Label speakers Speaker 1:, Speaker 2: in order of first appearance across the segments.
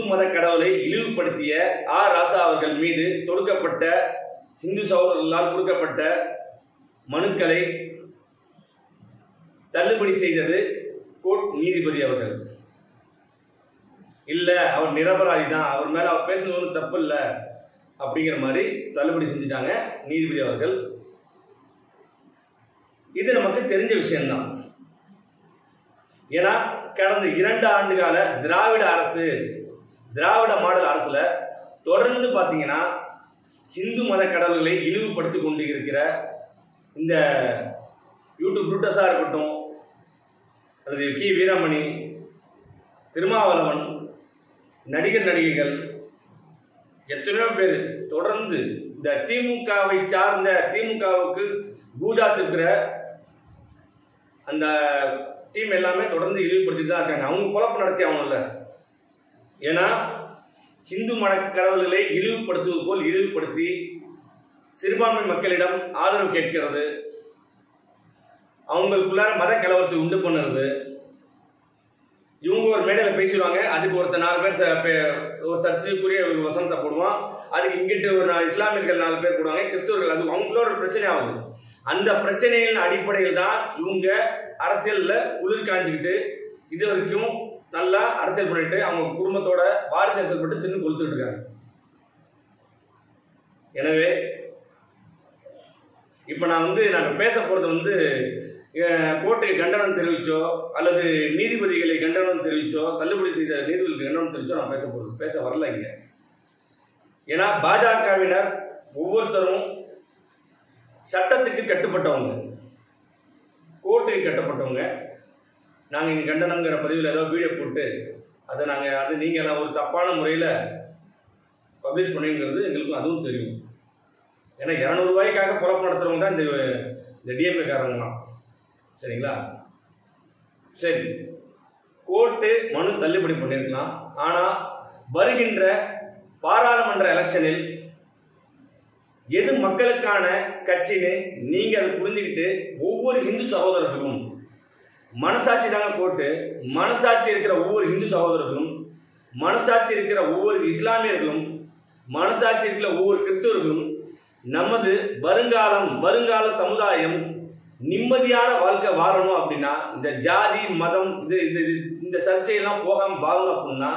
Speaker 1: மத கடவுளை இழிவுபடுத்திய ஆ ராசா அவர்கள் மீது தொடுக்கப்பட்ட இந்து சகோதரர்களால் கொடுக்கப்பட்ட மனுக்களை தள்ளுபடி செய்தது கோர்ட் நீதிபதி அவர்கள் இல்ல அவர் நிரபராதி தான் அவர் மேல அவர் பேசுனது ஒன்றும் தப்பு இல்ல அப்படிங்கிற மாதிரி தள்ளுபடி செஞ்சுட்டாங்க நீதிபதி அவர்கள் இது நமக்கு தெரிஞ்ச விஷயம்தான் ஏன்னா கடந்த இரண்டு ஆண்டு கால திராவிட அரசு திராவிட மாடல் அரசுல தொடர்ந்து பார்த்தீங்கன்னா இந்து மத கடவுள்களை இழிவுபடுத்தி கொண்டு இருக்கிற இந்த யூடியூப் புரூட்டஸாக இருக்கட்டும் அல்லது கி வீரமணி திருமாவளவன் நடிகர் நடிகைகள் எத்தனையோ பேர் தொடர்ந்து இந்த திமுகவை சார்ந்த திமுகவுக்கு பூஜாத்து இருக்கிற அந்த டீம் எல்லாமே தொடர்ந்து இழிவுபடுத்தி தான் இருக்காங்க அவங்க குழப்பம் நடத்தி ஆகணும்ல ஏன்னா இந்து மத கடவுள்களை இழிவுபடுத்துவது போல் இழிவுபடுத்தி சிறுபான்மை மக்களிடம் ஆதரவு கேட்கிறது அவங்களுக்குள்ளார மத கலவரத்தை உண்டு பண்ணுறது இவங்க ஒரு மேடையில் பேசிடுவாங்க அதுக்கு ஒருத்தர் நாலு பேர் ச- பே- ஒரு சர்ச்சைக்குரிய ஒரு வசனத்தை போடுவான் அதுக்கு இங்கிட்டு ஒரு நாலு இஸ்லாமியர்கள் நாலு பேர் போடுவாங்க கிறிஸ்தவர்கள் அது அவங்களோட ஒரு பிரச்சனை ஆகுது அந்த பிரச்சனையின் அடிப்படையில் தான் இவங்க அரசியல்ல குளிர் காஞ்சிக்கிட்டு இது வரைக்கும் நல்லா அரசியல் பண்ணிட்டு அவங்க குடும்பத்தோட வாரிசு அரசியல் பண்ணிட்டு தின்னு கொளுத்துட்டு இருக்காங்க எனவே இப்போ நான் வந்து நாங்கள் பேச போகிறது வந்து அஹ், கோர்ட்டுக்கு கண்டனம் தெரிவிச்சோ அல்லது நீதிபதிகளை கண்டனம் தெரிவிச்சோ தள்ளுபடி செய்த நீதிபதிகளுக்கு கண்டனம் தெரிவிச்சோ நான் பேச போகிறது பேச வரல இங்கே ஏன்னா பாஜகவினர் ஒவ்வொருத்தரும் சட்டத்துக்கு கட்டுப்பட்டவங்க கோர்ட்டுக்கு கட்டுப்பட்டவங்க நாங்கள் இங்கே கண்டனங்கிற பதிவில் ஏதோ வீடியோ போட்டு அதை நாங்கள் அது நீங்கள் ஒரு தப்பான முறையில் பப்ளிஷ் பண்ணுங்கிறது எங்களுக்கும் அதுவும் தெரியும் ஏன்னா இரநூறுவாய்க்காக குழப்பம் நடத்துறவங்க தான் இந்த இந்த டிஎம்ஏ காரங்களாம் சரிங்களா சரி கோர்ட்டு மனு தள்ளுபடி பண்ணியிருக்கலாம் ஆனால் வருகின்ற பாராளுமன்ற எலெக்ஷனில் எது மக்களுக்கான கட்சின்னு நீங்க அதை புரிஞ்சுக்கிட்டு ஒவ்வொரு இந்து சகோதரர்களும் மனசாட்சி தாங்க கோர்ட்டு மனசாட்சி இருக்கிற ஒவ்வொரு இந்து சகோதரர்களும் மனசாட்சி இருக்கிற ஒவ்வொரு இஸ்லாமியர்களும் மனசாட்சி இருக்கிற ஒவ்வொரு கிறிஸ்தவர்களும் நமது வருங்காலம் வருங்கால சமுதாயம் நிம்மதியான வாழ்க்கை வாழணும் அப்படின்னா இந்த ஜாதி மதம் இது இது இது- இந்த சர்ச்சையெல்லாம் போகாம வாழணும் அப்படின்னா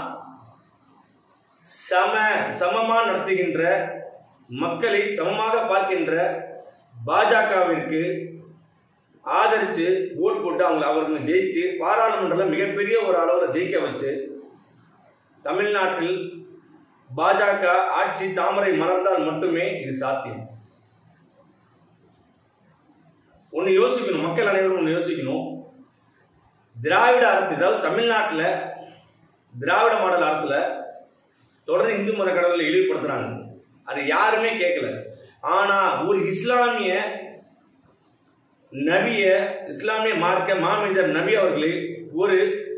Speaker 1: சம சமமா நடத்துகின்ற மக்களை சமமாக பார்க்கின்ற பாஜகவிற்கு ஆதரிச்சு ஓட் போட்டு அவங்க அவர்களை ஜெயிச்சு பாராளுமன்றத்தில் மிகப்பெரிய ஒரு அளவில் ஜெயிக்க வச்சு தமிழ்நாட்டில் பாஜக ஆட்சி தாமரை மலர்ந்தால் மட்டுமே இது சாத்தியம் ஒன்று யோசிக்கணும் மக்கள் அனைவரும் ஒன்று யோசிக்கணும் திராவிட அரசு அதாவது தமிழ்நாட்டில் திராவிட மாடல் அரசுல தொடர்ந்து இந்து மத கடவுளை இழிவுபடுத்துறாங்க அது யாருமே கேட்கல ஆனா ஒரு இஸ்லாமிய நபிய இஸ்லாமிய மார்க்க மாமனிதர் நபி அவர்களை ஒரு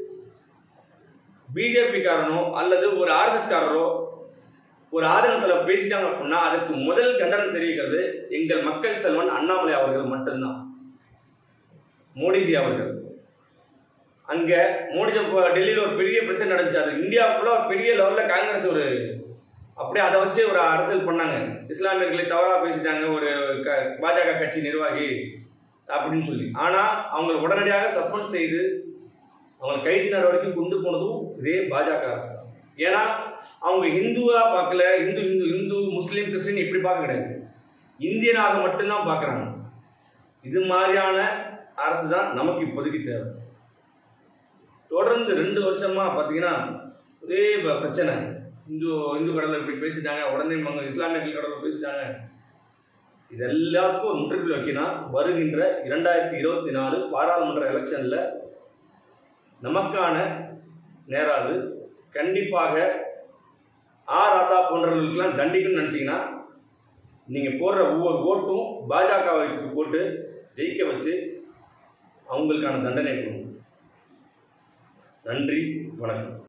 Speaker 1: பிஜேபி காரனோ அல்லது ஒரு ஆர்எஸ்எஸ் காரரோ ஒரு ஆதரத்தில் பேசிட்டாங்க அப்படின்னா அதுக்கு முதல் கண்டனம் தெரிவிக்கிறது எங்கள் மக்கள் செல்வன் அண்ணாமலை அவர்கள் மட்டும்தான் மோடிஜி அவர்கள் அங்க மோடிஜி ப- டெல்லியில ஒரு பெரிய பிரச்சனை நடந்துச்சு அது இந்தியா ஃபுல்லா ஒரு பெரிய லெவல்ல காங்கிரஸ் ஒரு அப்படியே அதை வச்சு ஒரு அரசியல் பண்ணாங்க இஸ்லாமியர்களை தவறா பேசிட்டாங்க ஒரு க- பாஜக கட்சி நிர்வாகி அப்படின்னு சொல்லி ஆனா அவங்களை உடனடியாக சஸ்பெண்ட் செய்து அவங்களை கைது நடவடிக்கை கொண்டு போனதும் இதே பாஜக அரசு தான். ஏன்னா அவங்க இந்துவா பார்க்கல இந்து இந்து இந்து முஸ்லீம் கிறிஸ்டின் இப்படி பார்க்க கிடையாது இந்தியனாக மட்டும்தான் பார்க்குறாங்க இது மாதிரியான அரசு தான் நமக்கு இப்போதைக்கு தேவை தொடர்ந்து ரெண்டு வருஷமா பார்த்தீங்கன்னா ஒரே ப- பிரச்சனை இந்து இந்து கடவுளை இப்படி பேசிட்டாங்க உடனே மங்க இஸ்லாமியர்கள் கடவுளை பேசிட்டாங்க இது எல்லாத்துக்கும் ஒரு முற்றுப்புள்ளி வைக்கணும் வருகின்ற இரண்டாயிரத்தி இருபத்தி நாலு பாராளுமன்ற எலெக்ஷனில் நமக்கான நேராது கண்டிப்பாக ஆ ராசா போன்றவர்களுக்கெல்லாம் தண்டிக்கணும்னு நினச்சிங்கன்னா நீங்கள் போடுற ஒவ்வொரு ஓட்டும் பாஜகவுக்கு போட்டு ஜெயிக்க வச்சு அவங்களுக்கான தண்டனை கொடுங்க நன்றி வணக்கம்